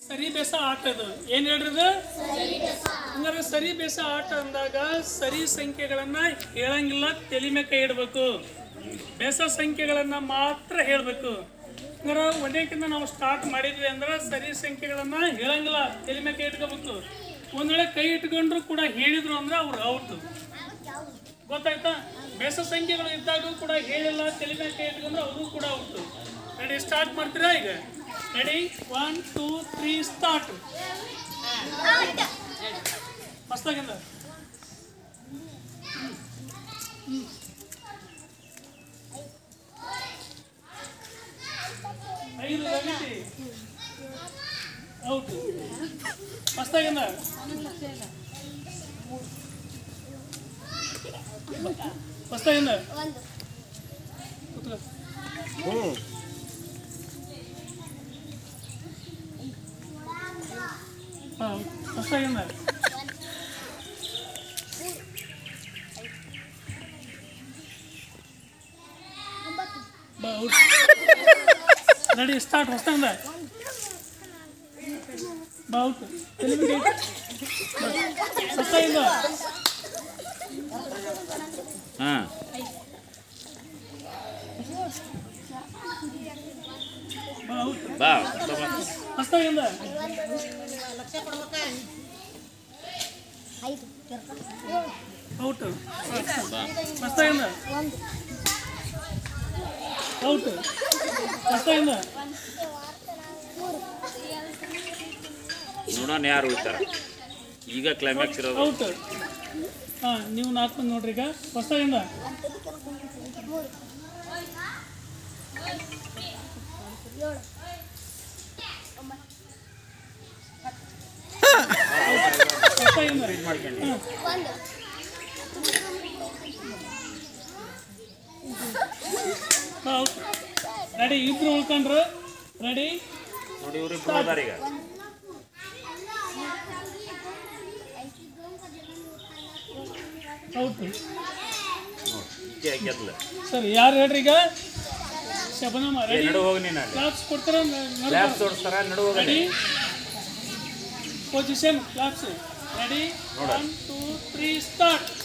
ಸರಿ ಬೇಸ ಆಟ ಇದು ಏನ್ ಹೇಳ್ರಿ ಇದು ಹಂಗಾರೆ ಸರಿ ಬೇಸ ಆಟ ಅಂದಾಗ ಸರಿ ಸಂಖ್ಯೆಗಳನ್ನ ಹೇಳಂಗಿಲ್ಲ ತಲೆ ಮೇಲೆ ಕೈ ಇಡಬೇಕು ಬೇಸ ಸಂಖ್ಯೆಗಳನ್ನ ಮಾತ್ರ ಹೇಳಬೇಕು ಹಂಗಾರೆ ಒಂದೇಕಿಂತ ನಾವು ಸ್ಟಾರ್ಟ್ ಮಾಡಿದ್ವಿ ಅಂದ್ರೆ ಸರಿ ಸಂಖ್ಯೆಗಳನ್ನ ಹೇಳಂಗಿಲ್ಲ ತಲೆ ಮೇಲೆ ಕೈ ಇಟ್ಕೋಬೇಕು ಒಂದ್ ವೇಳೆ ಕೈ ಇಟ್ಕೊಂಡ್ರು ಕೂಡ ಹೇಳಿದ್ರು ಅಂದ್ರೆ ಅವ್ರು ಔಟ್ ಗೊತ್ತಾಯ್ತಾ ಬೇಸ ಸಂಖ್ಯೆಗಳು ಇದ್ದಾಗ ಕೂಡ ಹೇಳಿಲ್ಲ ತಲೆ ಮೇಲೆ ಕೈ ಇಟ್ಕೊಂಡ್ರೆ ಅವರು ಕೂಡ ಔಟ್ ರೆಡಿ ಸ್ಟಾರ್ಟ್ ಮಾಡ್ತೀರಾ ಈಗ ready one two three start ಹೊಸ್ದಾಗಿಂದ ಐದು ರವಿತಿ ಔಟ್ ಹೊಸ್ದಾಗಿಂದ ಹೊಸ್ದಾಗಿಂದ ಕೂತ್ಕೋ. ಹಾ ಹೊಸ್ದಾಗಿಂದ ಬಾ ಔಟ್ ರೆಡಿ ಸ್ಟಾರ್ಟ್ ಹೊಸ್ದಾಗಿಂದ ಬಾ ಔಟ್ ತೆಲಿಮಿಗೆ ಹೊಸ್ದಾಗಿಂದ ಹಾಂ ಬಾ ಔಟ್ ಬಾ ಹೊಸ್ದಾಗಿಂದ ಔಟ್ ಹೊಸ್ದಾಗಿಂದ ಔಟ್ ಹೊಸ್ದಾಗಿಂದ ನೋಡೋಣ ಯಾರು ಉಳಿತಾರ ಈಗ ಕ್ಲೈಮ್ಯಾಕ್ಸ್ ಇರೋದು ಔಟ್ ಹಾಂ ನೀವು ನಾಲ್ಕು ಮಂದಿ ನೋಡ್ರಿ ಈಗ ಹೊಸ್ದಾಗಿಂದ ಹೊಸ್ದಾಗಿಂದ ಮಾಡ್ಕೊಂಡು ಔಟ್ ರೆಡಿ ಇಬ್ರು ಉಳ್ಕೊಂಡ್ರು ರೆಡಿ ನೋಡಿ ಇವ್ರಿಬ್ರು ಅದಾರ ಈಗ ಔಟ್ ನೋಡಿ ಗೆದ್ಲ ಸರಿ ಯಾರು ಹೇಳ್ರಿ ಈಗ ಶಬನಮ್ಮ ಏ ರೆಡಿ ನಡು ಹೋಗಿ ನೀನು ಅಲ್ಲಿ ಕ್ಲಾಪ್ಸ್ ಕೊಡ್ತಾರ ಲ್ಯಾಬ್ ತೋರಿಸ್ತಾರ ನಡು ಹೋಗಿ ರೆಡಿ ಪೊಸಿಷನ್ ಕ್ಲಾಪ್ಸ್ ರೆಡಿ ನೋಡು. One two three start